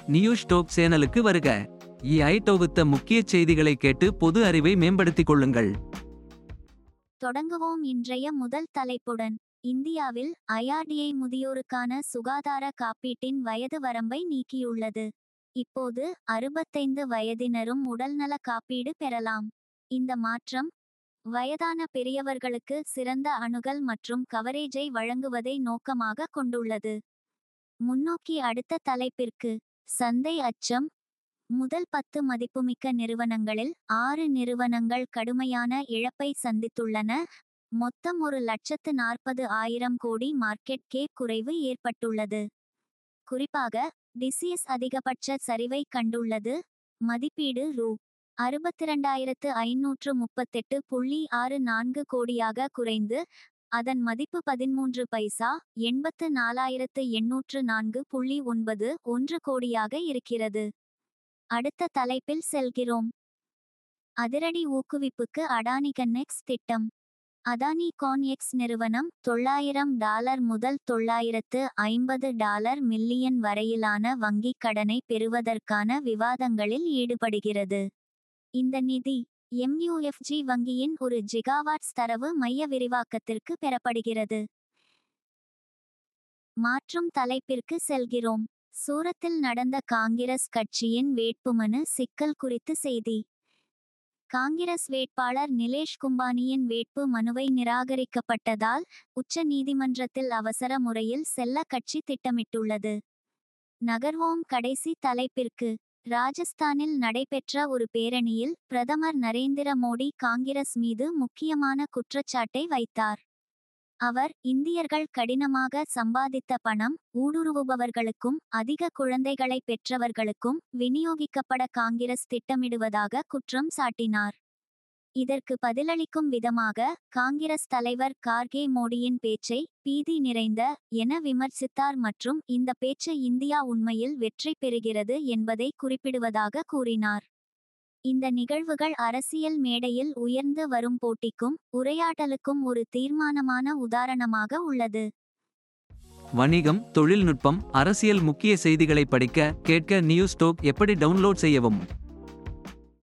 news dope சேனலுக்கு வருக EI தொகுத்த முக்கிய செய்திகளை கேட்டு பொது அறிவை மேம்படுத்திக் கொள்ளுங்கள் தொடங்குவோம் இன்றைய முதல் தலைப்புடன் இந்தியாவில் ஐஆர்டிஐ முதியோருக்கான சுகாதார காப்பீட்டின் வயது வரம்பை நீக்கியுள்ளது இப்போது அறுபத்தைந்து வயதினரும் உடல்நல காப்பீடு பெறலாம் இந்த மாற்றம் வயதான பெரியவர்களுக்கு சிறந்த அணுகல் மற்றும் கவரேஜை வழங்குவதை நோக்கமாக கொண்டுள்ளது முன்னோக்கி அடுத்த தலைப்பிற்கு சந்தை அச்சம் முதல் பத்து மதிப்புமிக்க நிறுவனங்களில் ஆறு நிறுவனங்கள் கடுமையான இழப்பை சந்தித்துள்ளன மொத்தம் ஒரு லட்சத்து நாற்பது ஆயிரம் கோடி மார்க்கெட் கேப் குறைவு ஏற்பட்டுள்ளது குறிப்பாக டிசிஎஸ் அதிகபட்ச சரிவை கண்டுள்ளது மதிப்பீடு ரூ அறுபத்திரண்டாயிரத்து ஐநூற்று முப்பத்தெட்டு புள்ளி ஆறு நான்கு கோடியாக குறைந்து அதன் மதிப்பு பதிமூன்று பைசா எண்பத்து நாலாயிரத்து எண்ணூற்று நான்கு புள்ளி ஒன்பது ஒன்று கோடியாக இருக்கிறது அடுத்த தலைப்பில் செல்கிறோம் அதிரடி ஊக்குவிப்புக்கு அடானி கன்னெக்ஸ் திட்டம் அதானி கான்எக்ஸ் நிறுவனம் தொள்ளாயிரம் டாலர் முதல் தொள்ளாயிரத்து ஐம்பது டாலர் மில்லியன் வரையிலான வங்கிக் கடனை பெறுவதற்கான விவாதங்களில் ஈடுபடுகிறது இந்த நிதி எம்யூஎஃப்ஜி வங்கியின் ஒரு ஜிகாவாட்ஸ் தரவு மைய விரிவாக்கத்திற்கு பெறப்படுகிறது மாற்றும் தலைப்பிற்கு செல்கிறோம் சூரத்தில் நடந்த காங்கிரஸ் கட்சியின் வேட்புமனு சிக்கல் குறித்து செய்தி காங்கிரஸ் வேட்பாளர் நிலேஷ் கும்பானியின் வேட்பு மனுவை நிராகரிக்கப்பட்டதால் உச்ச நீதிமன்றத்தில் அவசர முறையில் செல்ல கட்சி திட்டமிட்டுள்ளது நகர்வோம் கடைசி தலைப்பிற்கு ராஜஸ்தானில் நடைபெற்ற ஒரு பேரணியில் பிரதமர் நரேந்திர மோடி காங்கிரஸ் மீது முக்கியமான குற்றச்சாட்டை வைத்தார் அவர் இந்தியர்கள் கடினமாக சம்பாதித்த பணம் ஊடுருவுபவர்களுக்கும் அதிக குழந்தைகளை பெற்றவர்களுக்கும் விநியோகிக்கப்பட காங்கிரஸ் திட்டமிடுவதாக குற்றம் சாட்டினார் இதற்கு பதிலளிக்கும் விதமாக காங்கிரஸ் தலைவர் கார்கே மோடியின் பேச்சை பீதி நிறைந்த என விமர்சித்தார் மற்றும் இந்த பேச்சு இந்தியா உண்மையில் வெற்றி பெறுகிறது என்பதை குறிப்பிடுவதாக கூறினார் இந்த நிகழ்வுகள் அரசியல் மேடையில் உயர்ந்து வரும் போட்டிக்கும் உரையாடலுக்கும் ஒரு தீர்மானமான உதாரணமாக உள்ளது வணிகம் தொழில்நுட்பம் அரசியல் முக்கிய செய்திகளை படிக்க கேட்க நியூஸ் டோப் எப்படி டவுன்லோட் செய்யவும்